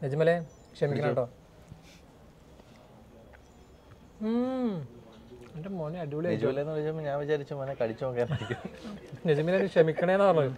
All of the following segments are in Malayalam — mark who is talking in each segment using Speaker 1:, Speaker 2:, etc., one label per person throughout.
Speaker 1: നജ്മലെ ക്ഷമിക്കണം കേട്ടോ എൻ്റെ മോനെ അടിപൊളി
Speaker 2: എന്ന് വിളിച്ചപ്പോൾ ഞാൻ വിചാരിച്ചു മോനെ കടിച്ചു നോക്കാനായിരിക്കും
Speaker 1: നജ്മിനെ ഒരു ക്ഷമിക്കണേന്ന് പറഞ്ഞത്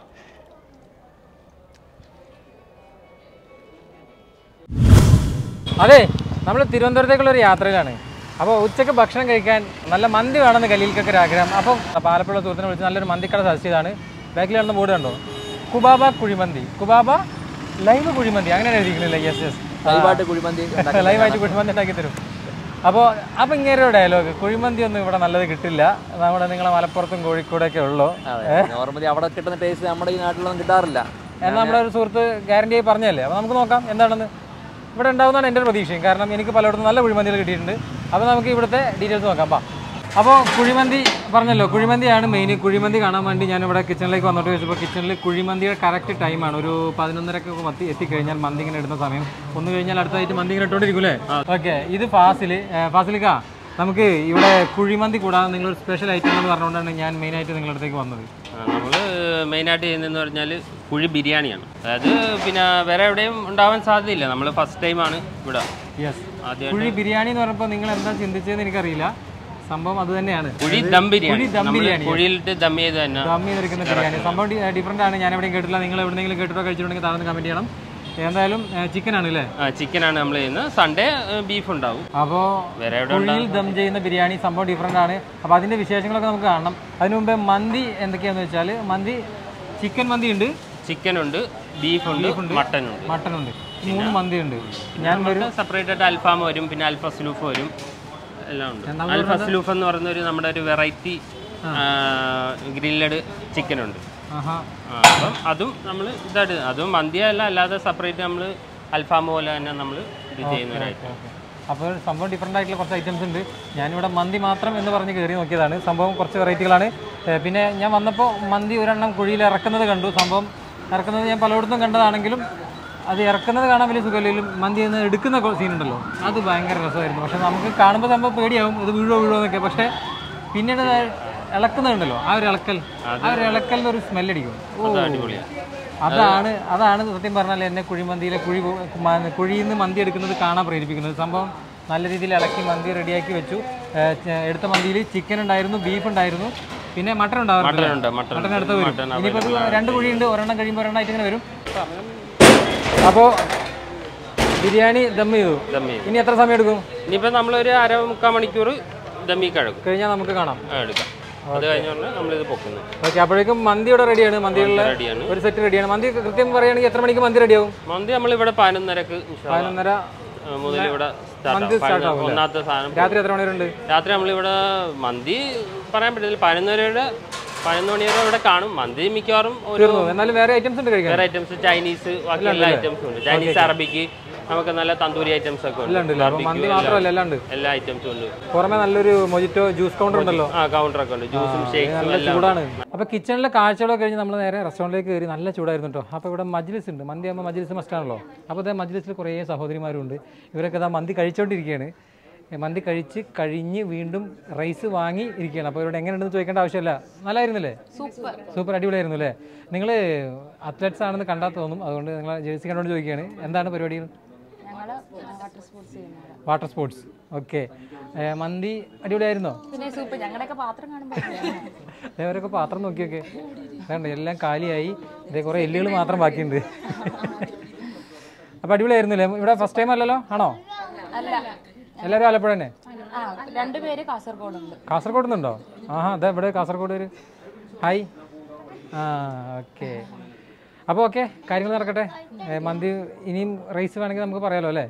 Speaker 1: അതെ നമ്മൾ തിരുവനന്തപുരത്തേക്കുള്ള ഒരു യാത്രയിലാണ് അപ്പോൾ ഉച്ചയ്ക്ക് ഭക്ഷണം കഴിക്കാൻ നല്ല മന്തി വേണമെന്ന് കലീൽക്കൊക്കെ ഒരു ആഗ്രഹം അപ്പം പാലപ്പുഴ സുഹൃത്തിനെ വിളിച്ച് നല്ലൊരു മന്തിക്കട സജസ്റ്റ് ചെയ്താണ് ബാക്കിൽ കാണുന്ന ബോർഡ് കണ്ടോ കുബാബ കുഴിമന്തി കുബാബ ലൈവ് കുഴിമന്തി അങ്ങനെയാണ് എഴുതിയിരിക്കുന്നില്ല യെസ് യെസ്
Speaker 3: ലൈവായിട്ട് കുഴിമന്തി
Speaker 1: ലൈവായിട്ട് കുഴിമന്തി ഉണ്ടാക്കി തരും അപ്പോൾ അപ്പോൾ ഇങ്ങനെ ഡയലോഗ് കുഴിമന്തി ഒന്നും ഇവിടെ നല്ലത് കിട്ടില്ല നമ്മുടെ നിങ്ങളെ മലപ്പുറത്തും കോഴിക്കോടൊക്കെ ഉള്ളൂ
Speaker 3: നോർമലി അവിടെ കിട്ടുന്ന ടേസ്റ്റ് നമ്മുടെ ഈ നാട്ടിലൊന്നും കിട്ടാറില്ല
Speaker 1: എന്ന് നമ്മുടെ ഒരു സുഹൃത്ത് ഗ്യാരണ്ടി ആയി പറഞ്ഞല്ലേ അപ്പോൾ നമുക്ക് നോക്കാം എന്താണെന്ന് ഇവിടെ ഉണ്ടാവുന്നതാണ് എൻ്റെ ഒരു പ്രതീക്ഷയും കാരണം എനിക്ക് പലയിടത്തും നല്ല കുഴിമന്തികൾ കിട്ടിയിട്ടുണ്ട് അപ്പോൾ നമുക്ക് ഇവിടുത്തെ ഡീറ്റെയിൽസ് നോക്കാം പാ അപ്പോൾ കുഴിമന്തി പറഞ്ഞല്ലോ കുഴിമന്തിയാണ് മെയിൻ കുഴിമന്തി കാണാൻ വേണ്ടി ഞാൻ ഇവിടെ കിച്ചണിലേക്ക് വന്നിട്ട് ചോദിച്ചപ്പോൾ കിച്ചണിൽ കുഴിമന്തിയുടെ കറക്റ്റ് ടൈമാണ് ഒരു പതിനൊന്നരക്കൊക്കെ മത്തി എത്തിക്കഴിഞ്ഞാൽ മന്തി ഇങ്ങനെ ഇടുന്ന സമയം ഒന്ന് കഴിഞ്ഞാൽ അടുത്തായിട്ട് മന്തി ഇങ്ങനെ ഇട്ടുകൊണ്ടിരിക്കും അല്ലേ ഓക്കെ ഇത് ഫാസിൽ ഫാസിലിക്ക നമുക്ക് ഇവിടെ കുഴിമന്തി കൂടാതെ നിങ്ങളൊരു സ്പെഷ്യൽ ഐറ്റം എന്ന് പറഞ്ഞുകൊണ്ടാണ് ഞാൻ മെയിനായിട്ട് നിങ്ങളുടെ അടുത്തേക്ക് വന്നത്
Speaker 4: നമ്മൾ മെയിനായിട്ട് ചെയ്യുന്നതെന്ന് പറഞ്ഞാൽ കുഴി ബിരിയാണിയാണ് അതായത് പിന്നെ വേറെ എവിടെയും ഉണ്ടാവാൻ സാധ്യതയില്ല നമ്മൾ ഫസ്റ്റ് ടൈമാണ് ഇവിടെ
Speaker 1: യെസ്
Speaker 4: ആദ്യം
Speaker 1: കുഴി ബിരിയാണി എന്ന് പറഞ്ഞപ്പോൾ നിങ്ങൾ എന്താ ചിന്തിച്ചതെന്ന് എനിക്കറിയില്ല സംഭവം അത് തന്നെയാണ്
Speaker 4: കുഴി ദം ബിരിയാണി
Speaker 1: കുഴി ദം
Speaker 4: നമ്മൾ
Speaker 1: ബിരിയാണി
Speaker 4: കുഴിയിലിട്ട് ദം ചെയ്ത് തന്നെ
Speaker 1: ദം ചെയ്തെടുക്കുന്ന ബിരിയാണി സംഭവം ഡിഫറെൻ്റ് ആണ് ഞാൻ എവിടെയും കേട്ടില്ല നിങ്ങൾ എവിടെയെങ്കിലും കേട്ടിട്ടോ കഴിച്ചിട്ടുണ്ടെങ്കിൽ താഴ്ന്ന് കമൻറ്റ് ചെയ്യണം എന്തായാലും ചിക്കൻ ആണ് അല്ലേ
Speaker 4: ചിക്കനാണ് നമ്മൾ ചെയ്യുന്നത് സൺഡേ ബീഫ് ഉണ്ടാവും
Speaker 1: അപ്പോൾ
Speaker 4: വേറെ എവിടെ
Speaker 1: കുഴിയിൽ ദം ചെയ്യുന്ന ബിരിയാണി സംഭവം ഡിഫറെൻ്റ് ആണ് അപ്പോൾ അതിൻ്റെ വിശേഷങ്ങളൊക്കെ നമുക്ക് കാണണം അതിനു മുമ്പേ മന്തി എന്തൊക്കെയാണെന്ന് വെച്ചാൽ മന്തി ചിക്കൻ മന്തി ഉണ്ട്
Speaker 4: ചിക്കൻ ഉണ്ട് ബീഫ് ഉണ്ട് മട്ടൻ ഉണ്ട്
Speaker 1: മട്ടൻ ഉണ്ട് മൂന്ന് മന്തി ഉണ്ട് ഞാൻ വരും
Speaker 4: സെപ്പറേറ്റ് ആയിട്ട് അൽഫാം വരും പിന്നെ അൽഫ സ്ലൂഫ് വരും എല്ലാം ഉണ്ട് അൽഫ സ്ലൂഫ് എന്ന് പറയുന്ന ഒരു നമ്മുടെ ഒരു വെറൈറ്റി ഗ്രില്ലഡ് ചിക്കൻ ഉണ്ട്
Speaker 1: ആഹാ
Speaker 4: ആ, അപ്പം അതും നമ്മൾ ഇതായിട്ട് അതും മന്തിയല്ല അല്ലാതെ സെപ്പറേറ്റ് നമ്മൾ അൽഫാം പോലെ തന്നെ നമ്മൾ ഇത് ചെയ്യുന്ന ഒരു ഐറ്റം
Speaker 1: അപ്പോൾ സംഭവം ഡിഫറെൻ്റ് ആയിട്ടുള്ള കുറച്ച് ഐറ്റംസ് ഉണ്ട് ഞാനിവിടെ മന്തി മാത്രം എന്ന് പറഞ്ഞ് കയറി നോക്കിയതാണ് സംഭവം കുറച്ച് വെറൈറ്റികളാണ് ഏഹ് പിന്നെ ഞാൻ വന്നപ്പോൾ മന്തി ഒരെണ്ണം കുഴിയിൽ ഇറക്കുന്നത് കണ്ടു സംഭവം ഇറക്കുന്നത് ഞാൻ പലയിടത്തും കണ്ടതാണെങ്കിലും അത് ഇറക്കുന്നത് കാണാൻ വലിയ സുഖമില്ലെങ്കിലും മന്തി എന്ന് എടുക്കുന്ന സീൻ ഉണ്ടല്ലോ അത് ഭയങ്കര രസമായിരുന്നു പക്ഷെ നമുക്ക് കാണുമ്പോൾ സംഭവം പേടിയാവും ഇത് വീഴോ വീഴോ എന്നൊക്കെ പക്ഷേ പിന്നീട് അത് ഇളക്കുന്നുണ്ടല്ലോ ആ ഒരു ഇളക്കൽ ആ ഒരു ഇളക്കലിന് ഒരു സ്മെല്ലടിക്കും ഓ അതാണ് അതാണ് സത്യം പറഞ്ഞാൽ എന്നെ കുഴിമന്തിയിലെ കുഴി പോ- മ- കുഴിയിൽ നിന്ന് മന്തി എടുക്കുന്നത് കാണാൻ പ്രേരിപ്പിക്കുന്നത് സംഭവം നല്ല രീതിയിൽ ഇളക്കി മന്തി റെഡിയാക്കി വെച്ചു ഏഹ് ച- എടുത്ത മന്തിയിൽ ചിക്കൻ ഉണ്ടായിരുന്നു ബീഫ് ഉണ്ടായിരുന്നു പിന്നെ മട്ടൺ ഉണ്ടാവാറുണ്ട്
Speaker 4: ഉണ്ട് മട്ടൺ
Speaker 1: മട്ടൺ എടുത്ത് വരും ഇനിയിപ്പോൾ ഇത് രണ്ട് കുഴിയുണ്ട് ഒരെണ്ണം കഴിയുമ്പോൾ ഒരെണ്ണം ആയിട്ട് ഇങ്ങനെ വരും അപ്പോൾ ബിരിയാണി ദം ചെയ്തു
Speaker 4: ദം ചെയ്യും
Speaker 1: ഇനി എത്ര സമയം എടുക്കും
Speaker 4: ഇനിയിപ്പോൾ നമ്മളൊരു അര മുക്കാൽ മണിക്കൂർ ദമ്മി കഴുകും
Speaker 1: കഴിഞ്ഞാൽ നമുക്ക് കാണാം
Speaker 4: ആ, എടുക്കാം അത് കഴിഞ്ഞുകൊണ്ട് നമ്മളിത് പൊക്കുന്നു
Speaker 1: ഓക്കെ അപ്പോഴേക്കും മന്തി ഇവിടെ റെഡിയാണ് മന്തിയുള്ള
Speaker 4: റെഡിയാണ്
Speaker 1: ഒരു സെറ്റ് റെഡിയാണ് മന്തി കൃത്യം പറയുകയാണെങ്കിൽ എത്ര മണിക്ക് മന്തി റെഡിയാവും
Speaker 4: മന്തി നമ്മളിവിടെ പതിനൊന്നരക്ക് ഇൻഷാ അള്ളാ,
Speaker 1: പതിനൊന്നര
Speaker 4: ആ, മുതൽ ഇവിടെ start
Speaker 1: മന്തി
Speaker 4: ആവും.
Speaker 1: start
Speaker 4: പതിനൊന്ന്
Speaker 1: ആവും അല്ലേ?
Speaker 4: ഒന്നാമത്തെ സാധനം
Speaker 1: രാത്രി എത്ര മണി വരെ ഉണ്ട്
Speaker 4: രാത്രി നമ്മളിവിടെ മന്തി പറയാൻ പറ്റില്ല പതിനൊന്നരയുടെ പതിനൊന്ന് മണി വരെ ഇവിടെ കാണും മന്തി മിക്കവാറും ഒരു
Speaker 1: തീർന്നു എന്നാലും വേറെ ഐറ്റംസ് ഉണ്ട് കഴിക്കാൻ
Speaker 4: വേറെ ഐറ്റംസ് ചൈനീസ് ബാക്കി എല്ലാ ഐറ്റംസും ഉണ്ട് ചൈനീസ് അറബിക്ക് നമുക്ക് നല്ല തന്തൂരി ഐറ്റംസ് ഒക്കെ ഉണ്ട്
Speaker 1: എല്ലാം ഉണ്ടല്ലോ അപ്പോൾ മന്തി മാത്രമല്ല എല്ലാം ഉണ്ട്
Speaker 4: എല്ലാ ഐറ്റംസും ഉണ്ട്
Speaker 1: പുറമെ നല്ലൊരു മൊജിറ്റോ ജ്യൂസ് കൗണ്ടർ ഉണ്ടല്ലോ
Speaker 4: ആ കൗണ്ടർ ഒക്കെ ഉണ്ട് ജ്യൂസും ഷേക്സും
Speaker 1: നല്ല
Speaker 4: എല്ലാം
Speaker 1: ചൂടാണ് അപ്പോൾ കിച്ചണിലെ കാഴ്ചകളൊക്കെ കഴിഞ്ഞ് നമ്മൾ നേരെ റെസ്റ്റോറൻറ്റിലേക്ക് കയറി നല്ല ചൂടായിരുന്നു കേട്ടോ അപ്പോൾ ഇവിടെ മജ്ലിസ് ഉണ്ട് മന്തി ആകുമ്പോൾ മജ്ലിസ് മസ്റ്റാണല്ലോ അപ്പോൾ അതേ മജ്ലിസിൽ കുറേ സഹോദരിമാരുണ്ട് ഇവരൊക്കെ ഇതാ മന്തി കഴിച്ചുകൊണ്ടിരിക്കുകയാണ് ഏ, മന്തി കഴിച്ച് കഴിഞ്ഞ് വീണ്ടും റൈസ് വാങ്ങി ഇരിക്കുകയാണ് അപ്പോൾ ഇവരോട് എങ്ങനെയുണ്ടെന്ന് ചോദിക്കേണ്ട ആവശ്യമില്ല നല്ലായിരുന്നില്ലേ സൂപ്പർ സൂപ്പർ അടിപൊളിയായിരുന്നു അല്ലേ നിങ്ങൾ അത്ലറ്റ്സ് ആണെന്ന് കണ്ടാൽ തോന്നും അതുകൊണ്ട് നിങ്ങൾ ജേഴ്സി കണ്ടുകൊണ്ട് ചോദിക്കുകയാണ് എന്താണ് പരിപാടികൾ
Speaker 5: ഞങ്ങള് വാട്ടർ സ്പോർട്സ് ചെയ്യുന്നവരാ
Speaker 1: വാട്ടർ സ്പോർട്സ് ഓക്കെ മന്തി അടിപൊളിയായിരുന്നോ
Speaker 5: പിന്നെ സൂപ്പർ ഞങ്ങളുടെയൊക്കെ പാത്രം കാണുമ്പോൾ
Speaker 1: അവരൊക്കെ പാത്രം നോക്കിയൊക്കെ വേണ്ട എല്ലാം കാലിയായി ഇതേ കുറേ എല്ലുകൾ മാത്രം ബാക്കിയുണ്ട് അപ്പോൾ അടിപൊളിയായിരുന്നില്ലേ ഇവിടെ ഫസ്റ്റ് ടൈം അല്ലല്ലോ ആണോ
Speaker 5: അല്ല
Speaker 1: എല്ലാവരും ആലപ്പുഴ തന്നെ
Speaker 5: ആ രണ്ടുപേര് കാസർഗോഡ് ഉണ്ട്
Speaker 1: കാസർഗോഡ് നിന്നുണ്ടോ ആഹാ അതെ ഇവിടെ കാസർഗോഡ് ഒരു ഹായ് ആ ഓക്കെ അപ്പോൾ ഓക്കെ കാര്യങ്ങൾ നടക്കട്ടെ ഏ, മന്തി ഇനിയും റൈസ് വേണമെങ്കിൽ നമുക്ക് പറയാലോ അല്ലേ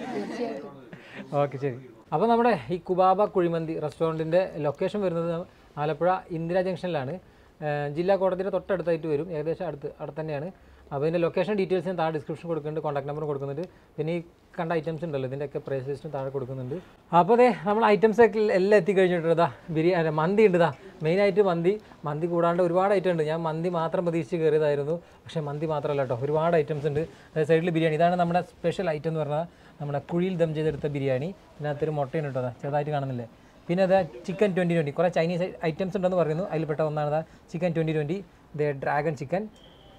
Speaker 1: ഓക്കെ ശരി അപ്പോൾ നമ്മുടെ ഈ കുബാബ കുഴിമന്തി റെസ്റ്റോറൻറ്റിൻ്റെ ലൊക്കേഷൻ വരുന്നത് ആലപ്പുഴ ഇന്ദിര ജംഗ്ഷനിലാണ് ഏഹ് ജില്ലാ കോടതിയുടെ തൊട്ടടുത്തായിട്ട് വരും ഏകദേശം അടുത്ത് അടുത്ത് തന്നെയാണ് അപ്പോൾ ഇതിൻ്റെ ലൊക്കേഷൻ ഡീറ്റെയിൽസ് ഞാൻ താഴെ ഡിസ്ക്രിപ്ഷൻ കൊടുക്കുന്നുണ്ട് കോൺടാക്ട് നമ്പർ കൊടുക്കുന്നുണ്ട് പിന്നെ ഈ കണ്ട ഐറ്റംസ് ഉണ്ടല്ലോ ഇതിൻ്റെയൊക്കെ പ്രൈസ് ലിസ്റ്റും താഴെ കൊടുക്കുന്നുണ്ട് അപ്പോൾ അതെ നമ്മൾ ഐറ്റംസ് ഒക്കെ എല്ലാം എത്തിക്കഴിഞ്ഞിട്ടുണ്ട് ഇതാ ബിരിയാണി മന്തി ഉണ്ട് ഇതാ മെയിനായിട്ട് മന്തി മന്തി കൂടാണ്ട് ഒരുപാട് ഐറ്റം ഉണ്ട് ഞാൻ മന്തി മാത്രം പ്രതീക്ഷിച്ച് കയറിയതായിരുന്നു പക്ഷേ മന്തി മാത്രമല്ല കേട്ടോ ഒരുപാട് ഐറ്റംസ് ഉണ്ട് അതായത് സൈഡിൽ ബിരിയാണി ഇതാണ് നമ്മുടെ സ്പെഷ്യൽ ഐറ്റം എന്ന് പറഞ്ഞാൽ നമ്മുടെ കുഴിയിൽ ദം ചെയ്തെടുത്ത ബിരിയാണി ഇതിനകത്തൊരു മുട്ടയാണ് കേട്ടോ അതാ ചെറുതായിട്ട് കാണുന്നില്ലേ പിന്നെ അത് ചിക്കൻ ട്വൻറ്റി ട്വൻറ്റി കുറേ ചൈനീസ് ഐറ്റംസ് ഉണ്ടെന്ന് പറയുന്നു അതിൽപ്പെട്ട ഒന്നാണ് chicken twenty twenty the dragon chicken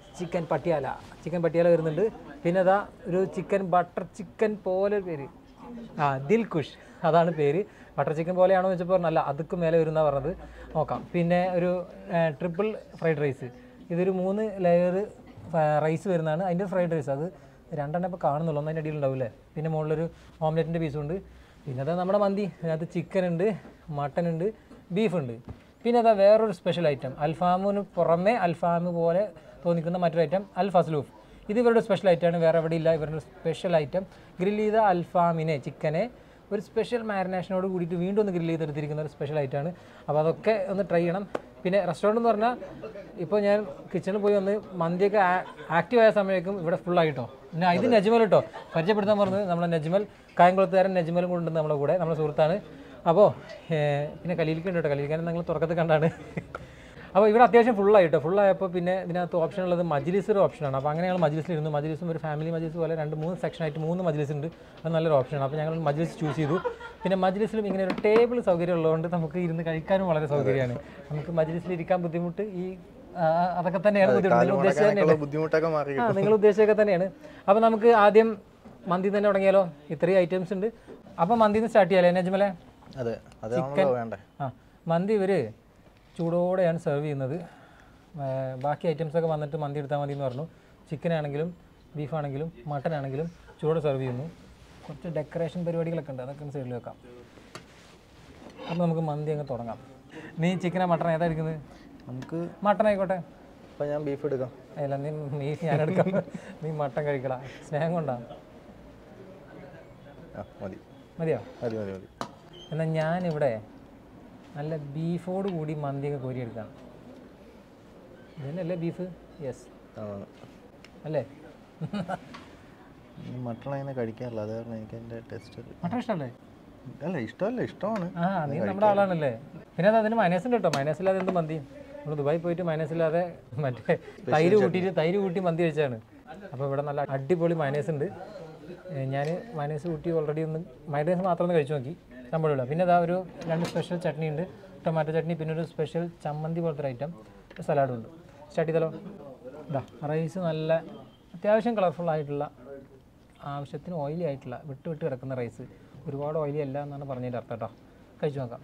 Speaker 1: chicken Patiala chicken Patiala വരുന്നുണ്ട് പിന്നെ അതാ ഒരു ചിക്കൻ ബട്ടർ ചിക്കൻ പോലെ ഒരു പേര് ആ ദിൽ കുഷ് അതാണ് പേര് ബട്ടർ ചിക്കൻ പോലെയാണോ എന്ന് വെച്ചപ്പോൾ അല്ല അതുക്ക് മേലെ വരുന്ന പറഞ്ഞത് നോക്കാം പിന്നെ ഒരു ട്രിപ്പിൾ ഫ്രൈഡ് റൈസ് ഇതൊരു മൂന്ന് ലെയർ റൈസ് വരുന്നതാണ് അതിൻ്റെ ഫ്രൈഡ് റൈസ് അത് രണ്ടെണ്ണം ഇപ്പോൾ കാണുന്നുള്ളൂ ഒന്നതിൻ്റെ അടിയിൽ ഉണ്ടാവില്ലേ പിന്നെ മുകളിലൊരു ഓംലെറ്റിൻ്റെ പീസും ഉണ്ട് പിന്നെ അതാ നമ്മുടെ മന്തി അതിനകത്ത് ചിക്കൻ ഉണ്ട് മട്ടൻ ഉണ്ട് ബീഫ് ഉണ്ട് പിന്നെ അതാ വേറൊരു സ്പെഷ്യൽ ഐറ്റം അൽഫാമിന് പുറമെ അൽഫാം പോലെ തോന്നിക്കുന്ന മറ്റൊരു ഐറ്റം അൽ ഫസ്ലൂഫ് ഇത് ഇവരുടെ സ്പെഷ്യൽ ഐറ്റമാണ് വേറെ എവിടെ ഇല്ല ഇവരുടെ സ്പെഷ്യൽ ഐറ്റം ഗ്രിൽ ചെയ്ത അൽഫാമിനെ ചിക്കനെ ഒരു സ്പെഷ്യൽ മാരിനേഷനോട് കൂടിയിട്ട് വീണ്ടും ഒന്ന് ഗ്രിൽ ചെയ്തെടുത്തിരിക്കുന്ന ഒരു സ്പെഷ്യൽ ഐറ്റമാണ് അപ്പോൾ അതൊക്കെ ഒന്ന് ട്രൈ ചെയ്യണം പിന്നെ റെസ്റ്റോറൻറ്റ് എന്ന് പറഞ്ഞാൽ ഇപ്പോൾ ഞാൻ കിച്ചണിൽ പോയി ഒന്ന് മന്തിയൊക്കെ ആക്റ്റീവ് ആയ സമയത്തേക്കും ഇവിടെ ഫുൾ ആയിട്ടോ പിന്നെ ഇത് നജ്മൽ കേട്ടോ പരിചയപ്പെടുത്താൻ പറഞ്ഞത് നമ്മളെ നജ്മൽ കായംകുളത്തുകാരൻ നജ്മലും കൊണ്ടുണ്ട് നമ്മുടെ കൂടെ നമ്മുടെ സുഹൃത്താണ് അപ്പോൾ പിന്നെ കലീലിക്കുണ്ട് കേട്ടോ കലീലിക്കാൻ നിങ്ങൾ തുറക്കത്തിൽ കണ്ടാണ് അപ്പോൾ ഇവിടെ അത്യാവശ്യം ഫുള്ളായിട്ടോ ഫുള്ളായപ്പോൾ പിന്നെ ഇതിനകത്ത് ഓപ്ഷൻ ഉള്ളത് മജ്ലിസ് ഒരു ഓപ്ഷനാണ് അപ്പോൾ അങ്ങനെ ഞങ്ങൾ മജ്ലിസിലിരുന്നു മജ്ലിസും ഒരു ഫാമിലി മജ്ലിസ് പോലെ രണ്ട് മൂന്ന് സെക്ഷനായിട്ട് മൂന്ന് മജ്ലിസ് ഉണ്ട് അത് നല്ലൊരു ഓപ്ഷനാണ് അപ്പോൾ ഞങ്ങൾ മജ്ലിസ് ചൂസ് ചെയ്തു പിന്നെ മജ്ലിസിലും ഇങ്ങനെ ഒരു ടേബിൾ സൗകര്യം ഉള്ളതുകൊണ്ട് നമുക്ക് ഇരുന്ന് കഴിക്കാനും വളരെ സൗകര്യമാണ് നമുക്ക് മജ്ലിസിൽ ഇരിക്കാൻ ബുദ്ധിമുട്ട് ഈ ആ, അതൊക്കെ തന്നെയാണ് ബുദ്ധിമുട്ട് നിങ്ങൾ ഉദ്ദേശിച്ചത് തന്നെയാണ്
Speaker 2: ബുദ്ധിമുട്ടൊക്കെ മാറി
Speaker 1: ആ നിങ്ങൾ ഉദ്ദേശിച്ചൊക്കെ തന്നെയാണ് അപ്പോൾ നമുക്ക് ആദ്യം മന്തി തന്നെ തുടങ്ങിയാലോ ഇത്രയും ഐറ്റംസ് ഉണ്ട് അപ്പോൾ മന്തിന്ന് സ്റ്റാർട്ട് ചെയ്യാലേ നജ്മലെ
Speaker 2: അതെ അതാണല്ലോ വേണ്ടേ
Speaker 1: ആ മന്തി ഇവർ ചൂടോടെയാണ് സെർവ് ചെയ്യുന്നത് ആ, ബാക്കി ഐറ്റംസ് ഒക്കെ വന്നിട്ട് മന്തി എടുത്താൽ മതി എന്ന് പറഞ്ഞു ചിക്കൻ ആണെങ്കിലും ബീഫ് ആണെങ്കിലും മട്ടൻ ആണെങ്കിലും ചൂടോടെ സെർവ് ചെയ്യുന്നു കുറച്ച് ഡെക്കറേഷൻ പരിപാടികളൊക്കെ ഉണ്ട് അതൊക്കെ സൈഡിൽ വെക്കാം അപ്പോൾ നമുക്ക് മന്തി അങ്ങ് തുടങ്ങാം നീ ചിക്കനോ മട്ടൺ ഏതാ എടുക്കുന്നത്
Speaker 2: നമുക്ക്
Speaker 1: മട്ടൺ ആയിക്കോട്ടെ
Speaker 2: ഇപ്പം ഞാൻ ബീഫ് എടുക്കാം
Speaker 1: അല്ല നീ നീ ഞാൻ എടുക്കാം നീ മട്ടൻ കഴിക്കടാ സ്നേഹം കൊണ്ടാ
Speaker 2: ആ മതി
Speaker 1: മതിയോ
Speaker 2: മതി മതി മതി
Speaker 1: എന്നാൽ ഞാനിവിടെ നല്ല ബീഫോട് കൂടി മന്തിയൊക്കെ കോരിയെടുക്കാം ഇതിനല്ലേ ബീഫ് യെസ്
Speaker 2: ആണ്
Speaker 1: അല്ലേ
Speaker 2: മട്ടൺ അങ്ങനെ കഴിക്കാറില്ല അത് കാരണം എനിക്ക് എൻ്റെ ടെസ്റ്റ്
Speaker 1: മട്ടൺ ഇഷ്ടമല്ലേ
Speaker 2: അല്ല ഇഷ്ടമല്ല ഇഷ്ടമാണ്
Speaker 1: ആ നീ നമ്മുടെ ആളാണല്ലേ പിന്നെ അത് അതിന് മൈനസ് ഉണ്ട് കേട്ടോ മൈനസ് ഇല്ലാതെ എന്ത് മന്തി നമ്മൾ ദുബായി പോയിട്ട് മൈനസ് ഇല്ലാതെ മറ്റേ തൈര് കൂട്ടിയിട്ട് തൈര് കൂട്ടി മന്തി കഴിച്ചാണ് അപ്പോൾ ഇവിടെ നല്ല അടിപൊളി മൈനസ് ഉണ്ട് ഞാൻ മൈനസ് കൂട്ടി ഓൾറെഡി ഒന്ന് മൈനസ് മാത്രം ഒന്ന് കഴിച്ചു നോക്കി സംഭവമില്ല പിന്നെ അതാ ഒരു രണ്ട് സ്പെഷ്യൽ ചട്നി ഉണ്ട് ടൊമാറ്റോ ചട്നി പിന്നെ ഒരു സ്പെഷ്യൽ ചമ്മന്തി പോലത്തെ ഒരു ഐറ്റം സലാഡും ഉണ്ട് സ്റ്റാർട്ട് ചെയ്താലോ ഇതാ റൈസ് നല്ല അത്യാവശ്യം കളർഫുൾ ആയിട്ടുള്ള ആവശ്യത്തിന് ഓയിലി ആയിട്ടുള്ള വിട്ട് വിട്ട് കിടക്കുന്ന റൈസ് ഒരുപാട് ഓയിലി അല്ല എന്നാണ് പറഞ്ഞതിൻ്റെ അർത്ഥം കേട്ടോ കഴിച്ചു നോക്കാം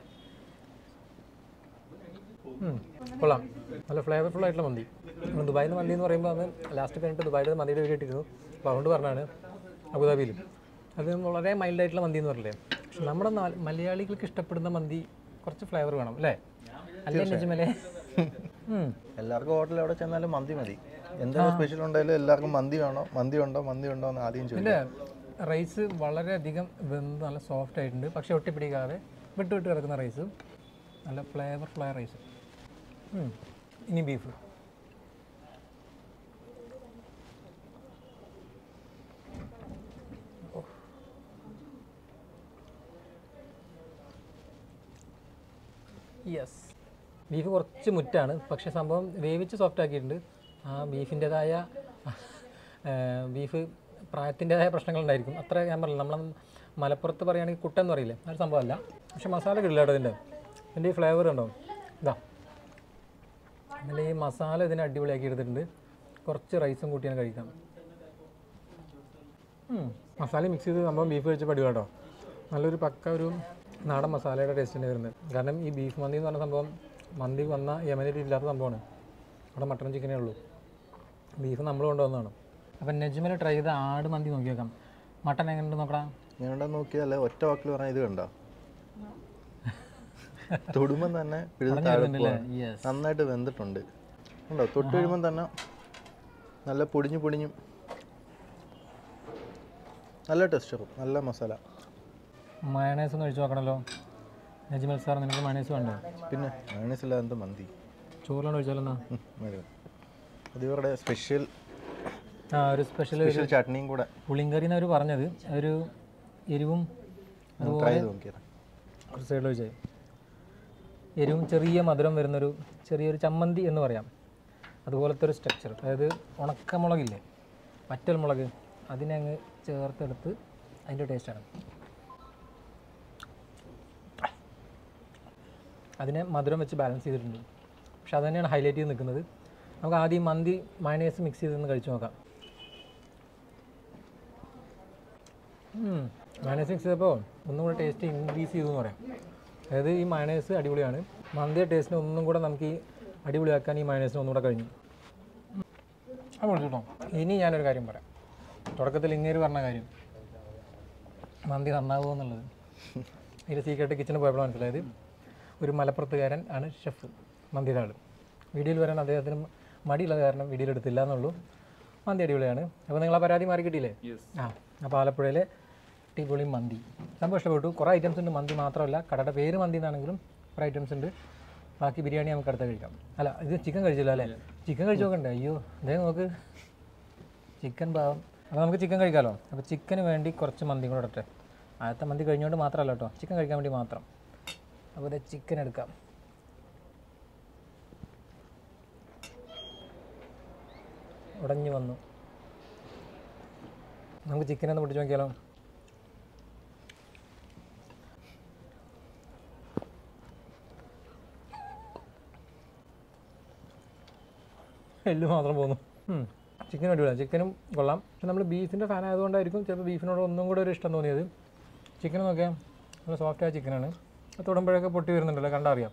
Speaker 1: ഉം, കൊള്ളാം നല്ല ഫ്ലേവർഫുൾ ആയിട്ടുള്ള മന്തി നമ്മൾ ദുബായിൽ നിന്ന് മന്തി എന്ന് പറയുമ്പോൾ അന്ന് ലാസ്റ്റ് കഴിഞ്ഞിട്ട് ദുബായിൽ മന്തിയുടെ വീഡിയോ ഇട്ടിരുന്നു അപ്പോൾ അതുകൊണ്ട് പറഞ്ഞാണ് അബുദാബിയിൽ അത് വളരെ മൈൽഡ് ആയിട്ടുള്ള മന്തി എന്ന് പറഞ്ഞില്ലേ പക്ഷെ നമ്മുടെ നാ- മലയാളികൾക്ക് ഇഷ്ടപ്പെടുന്ന മന്തി കുറച്ച് ഫ്ലേവർ വേണം അല്ലേ അല്ലേ നിജമല്ലേ ഉം.
Speaker 2: എല്ലാവർക്കും ഹോട്ടലിൽ എവിടെ ചെന്നാലും മന്തി മതി എന്തെങ്കിലും സ്പെഷ്യൽ ഉണ്ടെങ്കിലും എല്ലാവർക്കും മന്തി വേണോ മന്തി ഉണ്ടോ മന്തി ഉണ്ടോ എന്ന് ആദ്യം ചോദിക്കും
Speaker 1: ഇതിൻ്റെ റൈസ് വളരെയധികം വെന്ത് നല്ല സോഫ്റ്റ് ആയിട്ടുണ്ട് പക്ഷെ ഒട്ടിപ്പിടിക്കാതെ വിട്ട് വിട്ട് കിടക്കുന്ന റൈസ് നല്ല ഫ്ലേവർഫുൾ ആയ റൈസ് ഇനി ബീഫ് യെസ് ബീഫ് കുറച്ച് മുറ്റാണ് പക്ഷേ സംഭവം വേവിച്ച് സോഫ്റ്റ് ആക്കിയിട്ടുണ്ട് ആ ബീഫിൻ്റെതായ ബീഫ് പ്രായത്തിൻ്റെതായ പ്രശ്നങ്ങളുണ്ടായിരിക്കും അത്ര ഞാൻ പറഞ്ഞില്ല നമ്മൾ മലപ്പുറത്ത് പറയുകയാണെങ്കിൽ കുട്ടെന്ന് പറയില്ലേ ആ ഒരു സംഭവമല്ല പക്ഷെ മസാല കിടില്ല ഇതിൻ്റെ ഇതിൻ്റെ ഈ ഫ്ലേവർ ഉണ്ടോ ഇതാ അതിൽ ഈ മസാല ഇതിനെ അടിപൊളിയാക്കി എടുത്തിട്ടുണ്ട് കുറച്ച് റൈസും കൂട്ടിയാണ് കഴിക്കാം ഉം. മസാല മിക്സ് ചെയ്ത് സംഭവം ബീഫ് കഴിച്ച പടി കേട്ടോ നല്ലൊരു പക്ക ഒരു നാടൻ മസാലയുടെ ടേസ്റ്റ് തന്നെ വരുന്നത് കാരണം ഈ ബീഫ് മന്തി എന്ന് പറഞ്ഞ സംഭവം മന്തി വന്ന യമനിൽ ഇല്ലാത്ത സംഭവമാണ് അവിടെ മട്ടൺ ചിക്കനേ ഉള്ളൂ ബീഫ് നമ്മൾ കൊണ്ടുവന്നതാണ് അപ്പം നെജ്മൽ ട്രൈ ചെയ്ത ആട് മന്തി നോക്കി നോക്കാം മട്ടൺ എങ്ങനെയുണ്ട് നോക്കടാ
Speaker 2: ഞാൻ നോക്കിയാലേ ഒറ്റ വാക്കിൽ പറഞ്ഞാൽ ഇത് കണ്ടോ തൊടുമ്പം തന്നെ പിഴുത് താഴെ പോവാണ്.
Speaker 1: യെസ്
Speaker 2: നന്നായിട്ട് വെന്തിട്ടുണ്ട് ഉണ്ടോ തൊട്ട് കഴിയുമ്പം തന്നെ നല്ല പൊടിഞ്ഞു പൊടിഞ്ഞും നല്ല ടെക്സ്ചറും നല്ല മസാല
Speaker 1: മയണൈസ് ഒന്ന് കഴിച്ചു നോക്കണമല്ലോ നജ്മൽ സാർ നിനക്ക് മയണൈസ് വേണ്ടോ
Speaker 2: പിന്നെ മയണീസില്ലാതെ എന്ത് മന്തി
Speaker 1: ചോറിലാണ് കഴിച്ചാലെന്നാ
Speaker 2: ഉം, മതി. അത് ഇവരുടെ സ്പെഷ്യൽ
Speaker 1: ആ ഒരു സ്പെഷ്യൽ
Speaker 2: സ്പെഷ്യൽ ചട്നിയും കൂടെ
Speaker 1: പുളിങ്കറി എന്നവർ പറഞ്ഞത് ഒരു എരിവും
Speaker 2: ട്രൈ ചെയ്ത് നോക്കിയത്
Speaker 1: ഒരു സൈഡിൽ വെച്ചാൽ എരിവും ചെറിയ മധുരം വരുന്നൊരു ചെറിയൊരു ചമ്മന്തി എന്ന് പറയാം അതുപോലത്തെ ഒരു സ്ട്രക്ചർ അതായത് ഉണക്കമുളകില്ലേ വറ്റൽ മുളക് അതിനെ അങ്ങ് ചേർത്തെടുത്ത് അതിൻ്റെ ടേസ്റ്റാണ് അതിനെ മധുരം വെച്ച് ബാലൻസ് ചെയ്തിട്ടുണ്ട് പക്ഷെ അത് തന്നെയാണ് ഹൈലൈറ്റ് ചെയ്ത് നിൽക്കുന്നത് നമുക്ക് ആദ്യം മന്തി മയണേസ് മിക്സ് ചെയ്തൊന്ന് കഴിച്ചു നോക്കാം മയണേസ് മിക്സ് ചെയ്തപ്പോൾ ഒന്നും കൂടെ ടേസ്റ്റ് ഇൻക്രീസ് ചെയ്തു എന്ന് പറയാം അതായത് ഈ മയണേസ് അടിപൊളിയാണ് മന്തിയുടെ ടേസ്റ്റിനെ ഒന്നും കൂടെ നമുക്ക് ഈ അടിപൊളിയാക്കാൻ ഈ മയണേസിന് ഒന്നും കൂടെ കഴിഞ്ഞു അത് കേട്ടോ ഇനി ഞാനൊരു കാര്യം പറയാം തുടക്കത്തിൽ ഇങ്ങേര് പറഞ്ഞ കാര്യം മന്തി നന്നാവുമോ എന്നുള്ളത് ഇതിൻ്റെ സീക്രട്ട് കിച്ചണിൽ പോയപ്പോൾ മനസ്സിലായത് ഒരു മലപ്പുറത്തുകാരൻ ആണ് ഷെഫ് മന്തിയുടെ ആൾ വീഡിയോയിൽ വരാൻ അദ്ദേഹത്തിന് മടിയുള്ള കാരണം വീഡിയോയിൽ എടുത്തില്ല എന്നുള്ളൂ മന്തി അടിപൊളിയാണ് അപ്പോൾ നിങ്ങൾ ആ പരാതി മാറി കിട്ടിയില്ലേ ആ അപ്പോൾ ആലപ്പുഴയിലെ അടിപൊളി മന്തി സംഭവം ഇഷ്ടപ്പെട്ടു കുറേ ഐറ്റംസ് ഉണ്ട് മന്തി മാത്രമല്ല കടയുടെ പേര് മന്തി എന്നാണെങ്കിലും കുറേ ഐറ്റംസ് ഉണ്ട് ബാക്കി ബിരിയാണി നമുക്ക് അടുത്ത കഴിക്കാം അല്ല ഇത് ചിക്കൻ കഴിച്ചില്ല അല്ലേ ചിക്കൻ കഴിച്ച് നോക്കണ്ടേ അയ്യോ അതേ നോക്ക് ചിക്കൻ ഭാവം അപ്പോൾ നമുക്ക് ചിക്കൻ കഴിക്കാമല്ലോ അപ്പോൾ ചിക്കന് വേണ്ടി കുറച്ച് മന്തി കൂടെ ഇടട്ടെ ആദ്യത്തെ മന്തി കഴിഞ്ഞുകൊണ്ട് മാത്രമല്ല കേട്ടോ ചിക്കൻ കഴിക്കാൻ വേണ്ടി മാത്രം അപ്പോൾ ഇത് ചിക്കൻ എടുക്കാം ഉടഞ്ഞു വന്നു നമുക്ക് ചിക്കൻ ഒന്ന് പിടിച്ച് നോക്കിയാലോ എല്ല് മാത്രം പോകുന്നു ചിക്കൻ അടിപൊളിയാണ് ചിക്കനും കൊള്ളാം പക്ഷെ നമ്മൾ ബീഫിൻ്റെ ഫാൻ ആയതുകൊണ്ടായിരിക്കും ചിലപ്പോൾ ബീഫിനോട് ഒന്നും കൂടെ ഒരു ഇഷ്ടം തോന്നിയത് ചിക്കൻ നോക്കിയാൽ നല്ല സോഫ്റ്റായ ചിക്കനാണ് തൊടുമ്പോഴൊക്കെ പൊട്ടി വരുന്നുണ്ടല്ലോ കണ്ടറിയാം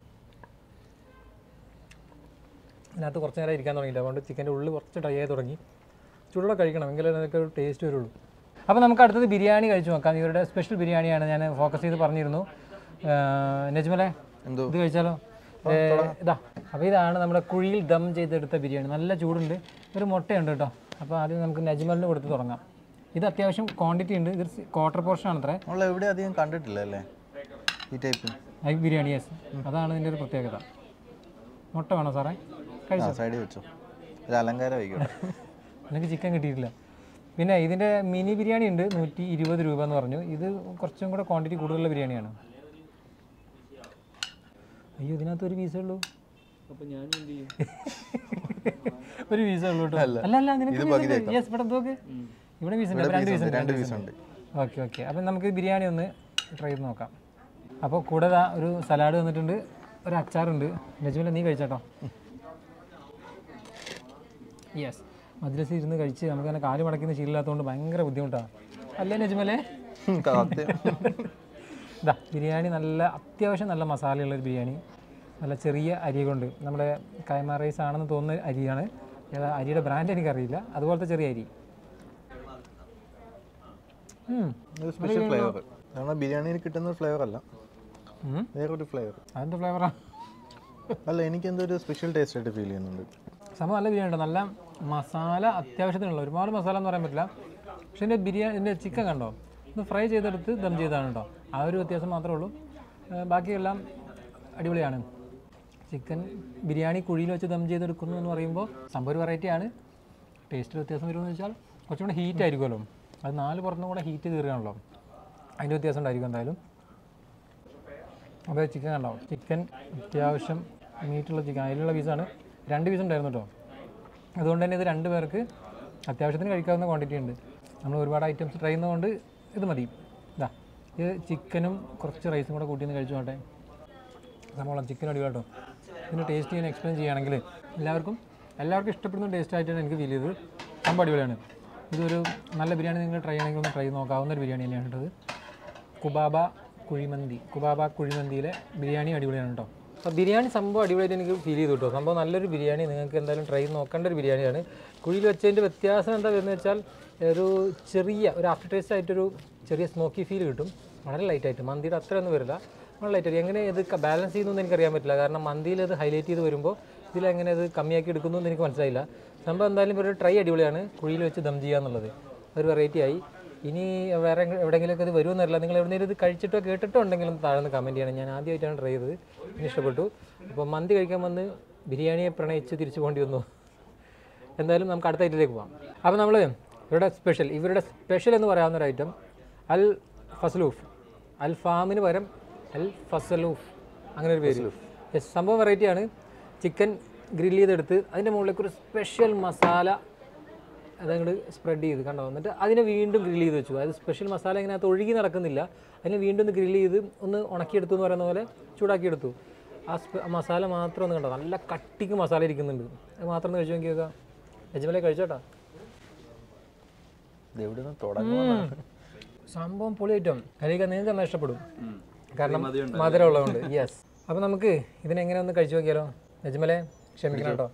Speaker 1: അതിനകത്ത് കുറച്ച് നേരം ഇരിക്കാൻ തുടങ്ങിയില്ല അതുകൊണ്ട് ചിക്കൻ്റെ ഉള്ളിൽ കുറച്ച് ഡ്രൈ ആയി തുടങ്ങി ചൂടോടെ കഴിക്കണം എങ്കിലേ അതിനൊക്കെ ഒരു ടേസ്റ്റ് വരുള്ളൂ അപ്പോൾ നമുക്ക് അടുത്തത് ബിരിയാണി കഴിച്ചു നോക്കാം ഇവരുടെ സ്പെഷ്യൽ ബിരിയാണിയാണ് ഞാൻ ഫോക്കസ് ചെയ്ത് പറഞ്ഞിരുന്നു നജ്മലെ
Speaker 2: എന്തോ
Speaker 1: ഇത് കഴിച്ചാലോ ഏ, ഇതാ അപ്പോൾ ഇതാണ് നമ്മുടെ കുഴിയിൽ ദം ചെയ്തെടുത്ത ബിരിയാണി നല്ല ചൂടുണ്ട് ഒരു മുട്ടയുണ്ട് കേട്ടോ അപ്പോൾ ആദ്യം നമുക്ക് നജ്മലിന് കൊടുത്ത് തുടങ്ങാം ഇത് അത്യാവശ്യം ക്വാണ്ടിറ്റി ഉണ്ട് ഇത് ക്വാർട്ടർ പോർഷൻ ആണ് അത്രേ
Speaker 2: നമ്മൾ എവിടെ അധികം കണ്ടിട്ടില്ല അല്ലേ ഈ ടൈപ്പ്
Speaker 1: ഐ ബിരിയാണി യെസ് അതാണ് ഇതിൻ്റെ ഒരു പ്രത്യേകത മുട്ട വേണോ സാറേ
Speaker 2: ആ
Speaker 1: കഴിച്ചോ
Speaker 2: സൈഡിൽ വെച്ചോ ഒരു അലങ്കാരം ആയിക്കോട്ടെ
Speaker 1: എനിക്ക് ചിക്കൻ കിട്ടിയിട്ടില്ല പിന്നെ ഇതിൻ്റെ മിനി ബിരിയാണി ഉണ്ട് നൂറ്റി ഇരുപത് രൂപ എന്ന് പറഞ്ഞു ഇത് കുറച്ചും കൂടെ ക്വാണ്ടിറ്റി കൂടുതലുള്ള ബിരിയാണിയാണ് അയ്യോ ഇതിനകത്ത് ഒരു പീസേ ഉള്ളൂ
Speaker 3: അപ്പോൾ ഞാൻ എന്ത് ചെയ്യും
Speaker 1: ഒരു പീസേ ഉള്ളൂ കേട്ടോ അല്ല അല്ല നിനക്ക് യെസ് ഇവിടെ നോക്ക് ഇവിടെ പീസ് ഉണ്ട് രണ്ട് പീസ് ഉണ്ട്
Speaker 2: രണ്ട് പീസ് ഉണ്ട്
Speaker 1: ഓക്കെ ഓക്കെ അപ്പം നമുക്ക് ബിരിയാണി ഒന്ന് ട്രൈ ചെയ്ത് നോക്കാം അപ്പോൾ കൂടെ ദാ ഒരു സലാഡ് തന്നിട്ടുണ്ട് ഒരു അച്ചാറുണ്ട് നജ്മല നീ കഴിച്ചോട്ടോ യെസ് മദ്രസ ഇരുന്ന് കഴിച്ച് നമുക്ക് അങ്ങനെ കാല് മടക്കുന്ന ശീലമില്ലാത്തതുകൊണ്ട് ഭയങ്കര ബുദ്ധിമുട്ടാണ് അല്ലേ നജ്മലേ
Speaker 2: സത്യം
Speaker 1: ഇതാ ബിരിയാണി നല്ല അത്യാവശ്യം നല്ല മസാലയുള്ള ഒരു ബിരിയാണി നല്ല ചെറിയ അരി കൊണ്ട് നമ്മുടെ കൈമ റൈസ് ആണെന്ന് തോന്നുന്ന അരിയാണ് ഏതാ അരിയുടെ ബ്രാൻഡ് എനിക്കറിയില്ല അതുപോലത്തെ ചെറിയ അരി ഉം.
Speaker 2: ഒരു സ്പെഷ്യൽ ഫ്ലേവർ കാരണം ബിരിയാണിയിൽ കിട്ടുന്ന ഫ്ലേവർ അല്ല
Speaker 1: ഉം.
Speaker 2: വേറൊരു ഫ്ലേവർ
Speaker 1: അതെന്ത് ഫ്ലേവറാ
Speaker 2: അല്ല എനിക്ക് എന്തോ ഒരു സ്പെഷ്യൽ ടേസ്റ്റ് ആയിട്ട് ഫീൽ ചെയ്യുന്നുണ്ട്
Speaker 1: സംഭവം നല്ല ബിരിയാണി ഉണ്ട് നല്ല മസാല അത്യാവശ്യത്തിനുള്ള ഒരുപാട് മസാല എന്ന് പറയാൻ പറ്റില്ല പക്ഷേ എൻ്റെ ബിരിയാണി എൻ്റെ ചിക്കൻ കണ്ടോ ഇത് ഫ്രൈ ചെയ്തെടുത്ത് ദം ചെയ്താണ് കേട്ടോ ആ ഒരു വ്യത്യാസം മാത്രമേ ഉള്ളൂ ഏഹ് ബാക്കിയെല്ലാം അടിപൊളിയാണ് ചിക്കൻ ബിരിയാണി കുഴിയിൽ വെച്ച് ദം ചെയ്തെടുക്കുന്നു എന്ന് പറയുമ്പോൾ സംഭവം ഒരു വെറൈറ്റിയാണ് ടേസ്റ്റിൽ വ്യത്യാസം വരുമെന്ന് വെച്ചാൽ കുറച്ചും കൂടെ ഹീറ്റ് ആയിരിക്കുമല്ലോ അത് നാല് പുറത്തും കൂടെ ഹീറ്റ് കയറുകയാണല്ലോ അതിൻ്റെ വ്യത്യാസം ഉണ്ടായിരിക്കും എന്തായാലും അപ്പോൾ ചിക്കൻ കണ്ടോ ചിക്കൻ അത്യാവശ്യം മീറ്റുള്ള ചിക്കൻ അതിലുള്ള പീസാണ് രണ്ട് പീസ് ഉണ്ടായിരുന്നു കേട്ടോ അതുകൊണ്ട് തന്നെ ഇത് രണ്ട് പേർക്ക് അത്യാവശ്യത്തിന് കഴിക്കാവുന്ന ക്വാണ്ടിറ്റി ഉണ്ട് നമ്മൾ ഒരുപാട് ഐറ്റംസ് ട്രൈ ചെയ്യുന്നതുകൊണ്ട് ഇത് മതി ഇതാ ഇത് ചിക്കനും കുറച്ച് റൈസും കൂടെ കൂട്ടിന്ന് കഴിച്ചു നോട്ടെ സംഭവം ചിക്കൻ അടിപൊളി കേട്ടോ ഇതിൻ്റെ ടേസ്റ്റ് ഞാൻ എക്സ്പ്ലെയിൻ ചെയ്യുകയാണെങ്കിൽ എല്ലാവർക്കും എല്ലാവർക്കും ഇഷ്ടപ്പെടുന്ന ടേസ്റ്റ് ആയിട്ടാണ് എനിക്ക് ഫീൽ ചെയ്തത് സംഭവം അടിപൊളിയാണ് ഇതൊരു നല്ല ബിരിയാണി നിങ്ങൾ ട്രൈ ചെയ്യണമെങ്കിൽ ഒന്ന് ട്രൈ ചെയ്ത് നോക്കാവുന്ന ഒരു ബിരിയാണി തന്നെയാണ് കേട്ടത് കുബാബ കുഴിമന്തി കുബാബ കുഴിമന്തിയിലെ ബിരിയാണി അടിപൊളിയാണ് കേട്ടോ അപ്പോൾ ബിരിയാണി സംഭവം അടിപൊളിയായിട്ട് എനിക്ക് ഫീൽ ചെയ്തു കേട്ടോ സംഭവം നല്ലൊരു ബിരിയാണി നിങ്ങൾക്ക് എന്തായാലും ട്രൈ ചെയ്ത് നോക്കേണ്ട ഒരു ബിരിയാണിയാണ് കുഴിയിൽ വെച്ചതിൻ്റെ വ്യത്യാസം എന്താ വരുന്നത് വെച്ചാൽ ഒരു ചെറിയ ഒരു ആഫ്റ്റർ ടേസ്റ്റ് ആയിട്ടൊരു ചെറിയ സ്മോക്കി ഫീൽ കിട്ടും വളരെ ലൈറ്റായിട്ട് മന്തിയുടെ അത്രയൊന്നും വരില്ല വളരെ ലൈറ്റായിട്ട് എങ്ങനെ ഇത് ബാലൻസ് ചെയ്യുന്നു എനിക്കറിയാൻ പറ്റില്ല കാരണം മന്തിയിൽ അത് ഹൈലൈറ്റ് ചെയ്ത് വരുമ്പോൾ ഇതിലെങ്ങനെ ഇത് കമ്മിയാക്കി എടുക്കുന്നു എന്ന് എനിക്ക് മനസ്സിലായില്ല സംഭവം എന്തായാലും ഒരു ട്രൈ അടിപൊളിയാണ് കുഴിയിൽ വെച്ച് ദം ചെയ്യുക എന്നുള്ളത് ഒരു വെറൈറ്റി ആയി ഇനി വേറെ എങ്ങ- എവിടെയെങ്കിലുമൊക്കെ ഇത് വരുമെന്നറിയില്ല നിങ്ങൾ എവിടെയെങ്കിലും ഇത് കഴിച്ചിട്ടോ കേട്ടിട്ടോ ഉണ്ടെങ്കിലും താഴെ നിന്ന് കമൻറ്റ് ചെയ്യണം ഞാൻ ആദ്യമായിട്ടാണ് ട്രൈ ചെയ്തത് എനിക്ക് ഇഷ്ടപ്പെട്ടു അപ്പോൾ മന്തി കഴിക്കാൻ വന്ന് ബിരിയാണിയെ പ്രണയിച്ച് തിരിച്ചു പോകേണ്ടി വന്നു എന്തായാലും നമുക്ക് അടുത്ത ഐറ്റത്തിലേക്ക് പോകാം അപ്പോൾ നമ്മൾ ഇവരുടെ സ്പെഷ്യൽ ഇവരുടെ സ്പെഷ്യൽ എന്ന് പറയാവുന്ന ഒരു ഐറ്റം അൽ ഫസലൂഫ് അൽ ഫാമിന് പകരം അൽ ഫസലൂഫ് അങ്ങനെ ഒരു പേര് Yes, സംഭവം വെറൈറ്റിയാണ് ചിക്കൻ ഗ്രില്ല് ചെയ്തെടുത്ത് അതിൻ്റെ മുകളിലേക്ക് ഒരു സ്പെഷ്യൽ മസാല അതങ്ങോട്ട് സ്പ്രെഡ് ചെയ്ത് കണ്ടോ എന്നിട്ട് അതിനെ വീണ്ടും ഗ്രില്ല് ചെയ്ത് വെച്ചു അതായത് സ്പെഷ്യൽ മസാല ഇങ്ങനെ അത് ഒഴുകി നടക്കുന്നില്ല അതിനെ വീണ്ടും ഒന്ന് ഗ്രില്ല് ചെയ്ത് ഒന്ന് ഉണക്കിയെടുത്തു എന്ന് പറയുന്ന പോലെ ചൂടാക്കിയെടുത്തു ആ സ്പ- ആ മസാല മാത്രം ഒന്ന് കണ്ടോ നല്ല കട്ടിക്ക് മസാല ഇരിക്കുന്നുണ്ട് അത് മാത്രം ഒന്ന് കഴിച്ചു നോക്കിയേക്കാം യജമലെ കഴിച്ചോട്ടാ
Speaker 2: ഇത് എവിടെ നിന്ന് തുടങ്ങുമെന്നാണ്
Speaker 1: സംഭവം പൊളി ഐറ്റം കഴിക്കാൻ നിങ്ങൾക്ക് തന്നെ ഇഷ്ടപ്പെടും കാരണം മധുരം ഉള്ളതുകൊണ്ട് യെസ് അപ്പോൾ നമുക്ക് ഇതിനെങ്ങനെ ഒന്ന് കഴിച്ചു നോക്കിയാലോ യജമലെ ക്ഷമിക്കണം കേട്ടോ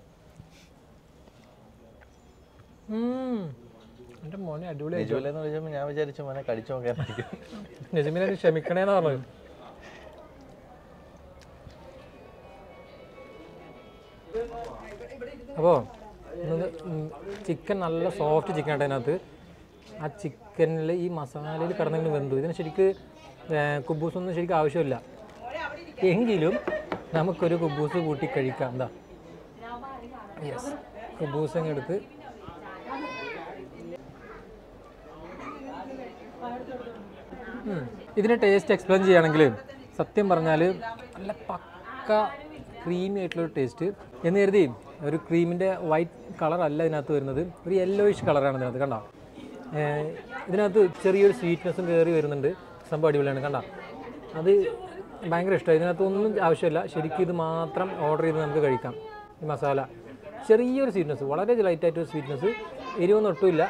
Speaker 1: എൻ്റെ മോനെ അടിപൊളി
Speaker 2: യജുവലെന്ന് ചോദിച്ചപ്പോൾ ഞാൻ വിചാരിച്ചു മോനെ കടിച്ചു നോക്കാനായിരിക്കും
Speaker 1: നജമിനെ ക്ഷമിക്കണേന്ന് പറഞ്ഞത് അപ്പോൾ ചിക്കൻ നല്ല സോഫ്റ്റ് ചിക്കൻ ആയിട്ട് അതിനകത്ത് ആ ചിക്കനിൽ ഈ മസാലയിൽ കിടന്നിങ്ങനെ വെന്തു ഇതിന് ശരിക്ക് കുബൂസ് ഒന്നും ശരിക്കും ആവശ്യമില്ല എങ്കിലും നമുക്കൊരു കുബൂസ് കൂട്ടി കഴിക്കാം എന്താ യെസ് കുബൂസ് അങ്ങ് എടുത്ത് ഉം. ഇതിന്റെ ടേസ്റ്റ് എക്സ്പ്ലെയിൻ ചെയ്യുകയാണെങ്കിൽ സത്യം പറഞ്ഞാൽ നല്ല പക്ക ക്രീമി ആയിട്ടുള്ളൊരു ടേസ്റ്റ് എന്ന് കരുതി ഒരു ക്രീമിൻ്റെ വൈറ്റ് കളർ അല്ല ഇതിനകത്ത് വരുന്നത് ഒരു യെല്ലോയിഷ് കളറാണ് ഇതിനകത്ത് കണ്ടോ ഏർ ഇതിനകത്ത് ചെറിയൊരു സ്വീറ്റ്നെസ്സും കയറി വരുന്നുണ്ട് സംഭവം അടിപൊളിയാണ് കണ്ട അത് ഭയങ്കര ഇഷ്ടമായി ഇതിനകത്ത് ഒന്നും ആവശ്യമില്ല ശരിക്കും ഇത് മാത്രം ഓർഡർ ചെയ്ത് നമുക്ക് കഴിക്കാം ഈ മസാല ചെറിയൊരു സ്വീറ്റ്നെസ് വളരെ ലൈറ്റായിട്ടൊരു സ്വീറ്റ്നെസ് എരിവൊന്നും ഒട്ടുമില്ല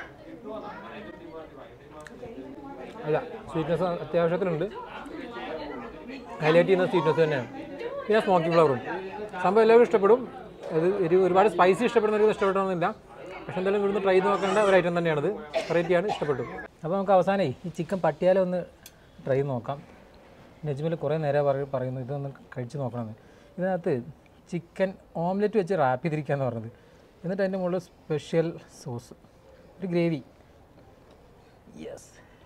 Speaker 1: അല്ല സ്വീറ്റ്നെസ് അത്യാവശ്യത്തിനുണ്ട് ഹൈലൈറ്റ് ചെയ്യുന്ന സ്വീറ്റ്നെസ് തന്നെയാണ് പിന്നെ സ്മോക്കി ഫ്ലവറും സംഭവം എല്ലാവരും ഇഷ്ടപ്പെടും അത് ഒരു ഒരുപാട് സ്പൈസി ഇഷ്ടപ്പെടുന്നവർക്ക് ഇഷ്ടപ്പെടണമെന്നില്ല പക്ഷെ എന്തായാലും ഇവിടുന്ന് ട്രൈ ചെയ്ത് നോക്കേണ്ട ഒരു ഐറ്റം തന്നെയാണത് വെറൈറ്റിയാണ് ഇഷ്ടപ്പെട്ടു അപ്പോൾ നമുക്ക് അവസാനേ ഈ ചിക്കൻ പട്ടിയാലം ഒന്ന് ട്രൈ ചെയ്ത് നോക്കാം നജ്മിൽ കുറേ നേരം പറ പറയുന്നു ഇതൊന്ന് കഴിച്ച് നോക്കണമെന്ന് ഇതിനകത്ത് ചിക്കൻ ഓംലെറ്റ് വെച്ച് റാപ്പ് ചെയ്തിരിക്കുകയെന്ന് പറഞ്ഞത് എന്നിട്ട് അതിൻ്റെ മുകളിൽ സ്പെഷ്യൽ സോസ് ഒരു ഗ്രേവി യെസ്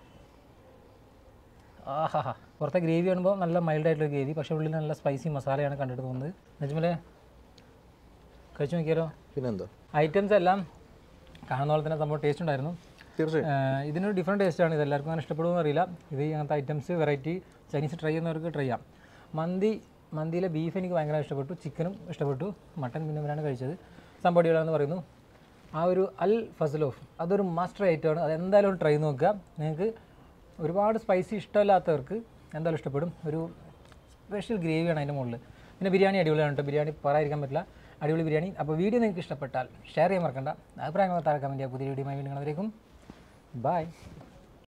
Speaker 1: ആഹാ പുറത്തെ ഗ്രേവി കാണുമ്പോൾ നല്ല മൈൽഡ് ആയിട്ടുള്ള ഗ്രേവി പക്ഷേ ഉള്ളിൽ നല്ല സ്പൈസി മസാലയാണ് കണ്ടിട്ട് തോന്നുന്നത് നജ്മലെ കഴിച്ചു നോക്കിയാലോ
Speaker 2: പിന്നെന്തോ
Speaker 1: ഐറ്റംസ് എല്ലാം കാണുന്ന പോലെ തന്നെ സംഭവം ടേസ്റ്റ് ഉണ്ടായിരുന്നു
Speaker 2: തീർച്ചയായും
Speaker 1: ഏഹ് ഇതിനൊരു ഡിഫറെൻറ്റ് ടേസ്റ്റാണ് ഇത് എല്ലാവർക്കും അങ്ങനെ ഇഷ്ടപ്പെടുമെന്ന് അറിയില്ല ഇത് അങ്ങനത്തെ ഐറ്റംസ് വെറൈറ്റി ചൈനീസ് ട്രൈ ചെയ്യുന്നവർക്ക് ട്രൈ ചെയ്യാം മന്തി മന്തിയിലെ ബീഫ് എനിക്ക് ഭയങ്കര ഇഷ്ടപ്പെട്ടു ചിക്കനും ഇഷ്ടപ്പെട്ടു മട്ടൻ പിന്നെ ഇവരാണ് കഴിച്ചത് സംഭടികളാന്ന് പറയുന്നു ആ ഒരു അൽ ഫസലോഫ് അതൊരു മാസ്റ്റർ ഐറ്റമാണ് അത് എന്തായാലും ഒന്ന് ട്രൈ ചെയ്ത് നോക്കുക നിങ്ങൾക്ക് ഒരുപാട് സ്പൈസി ഇഷ്ടമില്ലാത്തവർക്ക് എന്തായാലും ഇഷ്ടപ്പെടും ഒരു സ്പെഷ്യൽ ഗ്രേവിയാണ് അതിൻ്റെ മുകളിൽ പിന്നെ ബിരിയാണി അടിപൊളിയാണ് കേട്ടോ ബിരിയാണി പറയാതിരിക്കാൻ പറ്റില്ല അടിപൊളി ബിരിയാണി അപ്പോൾ വീഡിയോ നിങ്ങൾക്ക് ഇഷ്ടപ്പെട്ടാൽ ഷെയർ ചെയ്യാൻ മറക്കണ്ട അഭിപ്രായങ്ങൾ താഴെ കമൻറ്റ് ചെയ്യുക പുതിയ വീഡിയോ വീണ്ടും കാണുന്നവരേക്കും ബൈ